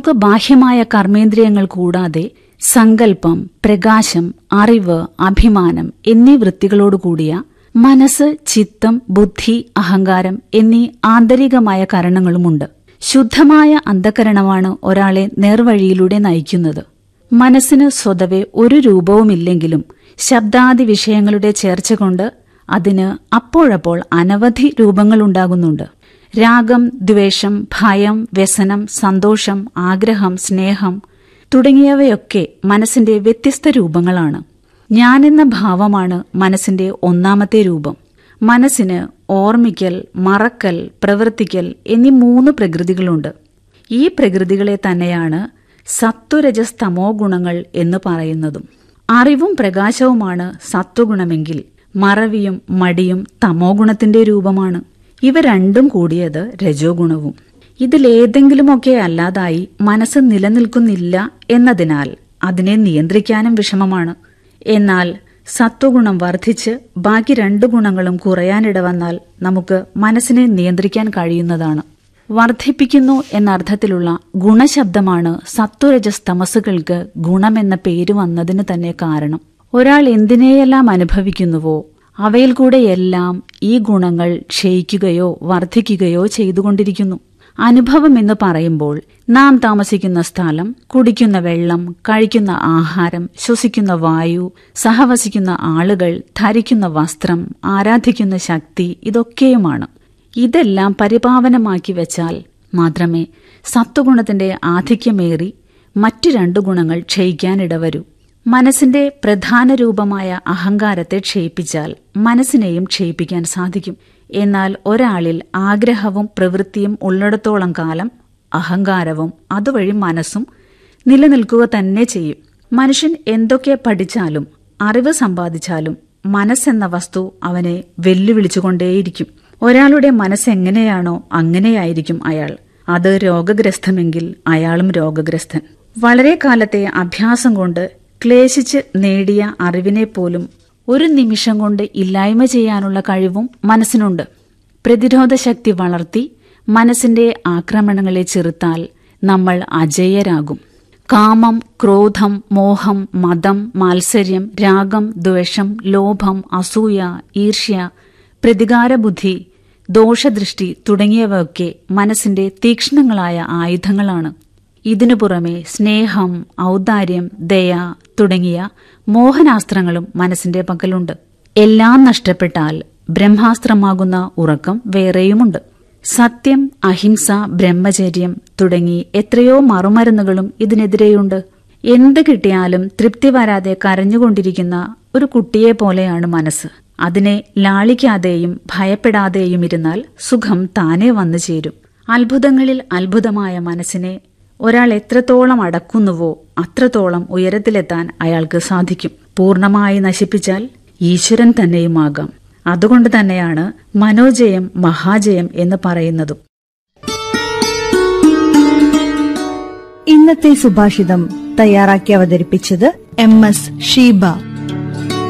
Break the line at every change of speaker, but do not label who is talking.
നമുക്ക് ബാഹ്യമായ കർമ്മേന്ദ്രിയങ്ങൾ കൂടാതെ സങ്കല്പം പ്രകാശം അറിവ് അഭിമാനം എന്നീ വൃത്തികളോടുകൂടിയ മനസ്സ് ചിത്തം ബുദ്ധി അഹങ്കാരം എന്നീ ആന്തരികമായ കാരണങ്ങളുമുണ്ട് ശുദ്ധമായ അന്ധകരണമാണ് ഒരാളെ നേർവഴിയിലൂടെ നയിക്കുന്നത് മനസ്സിന് സ്വതവേ ഒരു രൂപവുമില്ലെങ്കിലും ശബ്ദാദി വിഷയങ്ങളുടെ ചേർച്ച കൊണ്ട് അതിന് അപ്പോഴപ്പോൾ അനവധി രൂപങ്ങളുണ്ടാകുന്നുണ്ട് രാഗം ദ്വേഷം ഭയം വ്യസനം സന്തോഷം ആഗ്രഹം സ്നേഹം തുടങ്ങിയവയൊക്കെ മനസ്സിന്റെ വ്യത്യസ്ത രൂപങ്ങളാണ് ഞാനെന്ന ഭാവമാണ് മനസ്സിന്റെ ഒന്നാമത്തെ രൂപം മനസ്സിന് ഓർമ്മിക്കൽ മറക്കൽ പ്രവർത്തിക്കൽ എന്നീ മൂന്ന് പ്രകൃതികളുണ്ട് ഈ പ്രകൃതികളെ തന്നെയാണ് സത്വരജസ് തമോ ഗുണങ്ങൾ എന്ന് പറയുന്നതും അറിവും പ്രകാശവുമാണ് സത്വഗുണമെങ്കിൽ മറവിയും മടിയും തമോ ഗുണത്തിന്റെ രൂപമാണ് ഇവ രണ്ടും കൂടിയത് രജോ ഗുണവും ഇതിലേതെങ്കിലുമൊക്കെ അല്ലാതായി മനസ്സ് നിലനിൽക്കുന്നില്ല എന്നതിനാൽ അതിനെ നിയന്ത്രിക്കാനും വിഷമമാണ് എന്നാൽ സത്വഗുണം വർദ്ധിച്ച് ബാക്കി രണ്ടു ഗുണങ്ങളും കുറയാനിട വന്നാൽ നമുക്ക് മനസ്സിനെ നിയന്ത്രിക്കാൻ കഴിയുന്നതാണ് വർദ്ധിപ്പിക്കുന്നു എന്നർത്ഥത്തിലുള്ള ഗുണശബ്ദമാണ് സത്വരജസ് തമസുകൾക്ക് ഗുണമെന്ന പേര് വന്നതിന് തന്നെ കാരണം ഒരാൾ എന്തിനെയെല്ലാം അനുഭവിക്കുന്നുവോ അവയിൽ കൂടെയെല്ലാം ഈ ഗുണങ്ങൾ ക്ഷയിക്കുകയോ വർദ്ധിക്കുകയോ ചെയ്തുകൊണ്ടിരിക്കുന്നു അനുഭവം എന്ന് പറയുമ്പോൾ നാം താമസിക്കുന്ന സ്ഥലം കുടിക്കുന്ന വെള്ളം കഴിക്കുന്ന ആഹാരം ശ്വസിക്കുന്ന വായു സഹവസിക്കുന്ന ആളുകൾ ധരിക്കുന്ന വസ്ത്രം ആരാധിക്കുന്ന ശക്തി ഇതൊക്കെയുമാണ് ഇതെല്ലാം പരിപാവനമാക്കി വെച്ചാൽ മാത്രമേ സത്വഗുണത്തിന്റെ ആധിക്യമേറി മറ്റു രണ്ടു ഗുണങ്ങൾ ക്ഷയിക്കാനിടവരൂ മനസ്സിന്റെ പ്രധാന രൂപമായ അഹങ്കാരത്തെ ക്ഷയിപ്പിച്ചാൽ മനസ്സിനെയും ക്ഷയിപ്പിക്കാൻ സാധിക്കും എന്നാൽ ഒരാളിൽ ആഗ്രഹവും പ്രവൃത്തിയും ഉള്ളിടത്തോളം കാലം അഹങ്കാരവും അതുവഴി മനസ്സും നിലനിൽക്കുക തന്നെ ചെയ്യും മനുഷ്യൻ എന്തൊക്കെ പഠിച്ചാലും അറിവ് സമ്പാദിച്ചാലും മനസ്സെന്ന വസ്തു അവനെ വെല്ലുവിളിച്ചുകൊണ്ടേയിരിക്കും ഒരാളുടെ മനസ്സെങ്ങനെയാണോ അങ്ങനെയായിരിക്കും അയാൾ അത് രോഗഗ്രസ്തമെങ്കിൽ അയാളും രോഗഗ്രസ്തൻ വളരെ കാലത്തെ അഭ്യാസം കൊണ്ട് ക്ലേശിച്ച് നേടിയ അറിവിനെ പോലും ഒരു നിമിഷം കൊണ്ട് ഇല്ലായ്മ ചെയ്യാനുള്ള കഴിവും മനസ്സിനുണ്ട് പ്രതിരോധ ശക്തി വളർത്തി മനസ്സിന്റെ ആക്രമണങ്ങളെ ചെറുത്താൽ നമ്മൾ അജയരാകും കാമം ക്രോധം മോഹം മതം മാത്സര്യം രാഗം ദ്വേഷം ലോഭം അസൂയ ഈർഷ്യ പ്രതികാരബുദ്ധി ദോഷദൃഷ്ടി തുടങ്ങിയവയൊക്കെ മനസ്സിന്റെ തീക്ഷ്ണങ്ങളായ ആയുധങ്ങളാണ് ഇതിനു പുറമെ സ്നേഹം ഔദാര്യം ദയ തുടങ്ങിയ മോഹനാസ്ത്രങ്ങളും മനസ്സിന്റെ പക്കലുണ്ട് എല്ലാം നഷ്ടപ്പെട്ടാൽ ബ്രഹ്മാസ്ത്രമാകുന്ന ഉറക്കം വേറെയുമുണ്ട് സത്യം അഹിംസ ബ്രഹ്മചര്യം തുടങ്ങി എത്രയോ മറുമരുന്നുകളും ഇതിനെതിരെയുണ്ട് എന്ത് കിട്ടിയാലും തൃപ്തി വരാതെ കരഞ്ഞുകൊണ്ടിരിക്കുന്ന ഒരു കുട്ടിയെ പോലെയാണ് മനസ്സ് അതിനെ ലാളിക്കാതെയും ഭയപ്പെടാതെയും ഇരുന്നാൽ സുഖം താനേ വന്നു ചേരും അത്ഭുതങ്ങളിൽ അത്ഭുതമായ മനസ്സിനെ ഒരാൾ എത്രത്തോളം അടക്കുന്നുവോ അത്രത്തോളം ഉയരത്തിലെത്താൻ അയാൾക്ക് സാധിക്കും പൂർണ്ണമായി നശിപ്പിച്ചാൽ ഈശ്വരൻ തന്നെയുമാകാം അതുകൊണ്ട് തന്നെയാണ് മനോജയം മഹാജയം എന്ന് പറയുന്നതും
ഇന്നത്തെ സുഭാഷിതം തയ്യാറാക്കി അവതരിപ്പിച്ചത് എം എസ് ഷീബ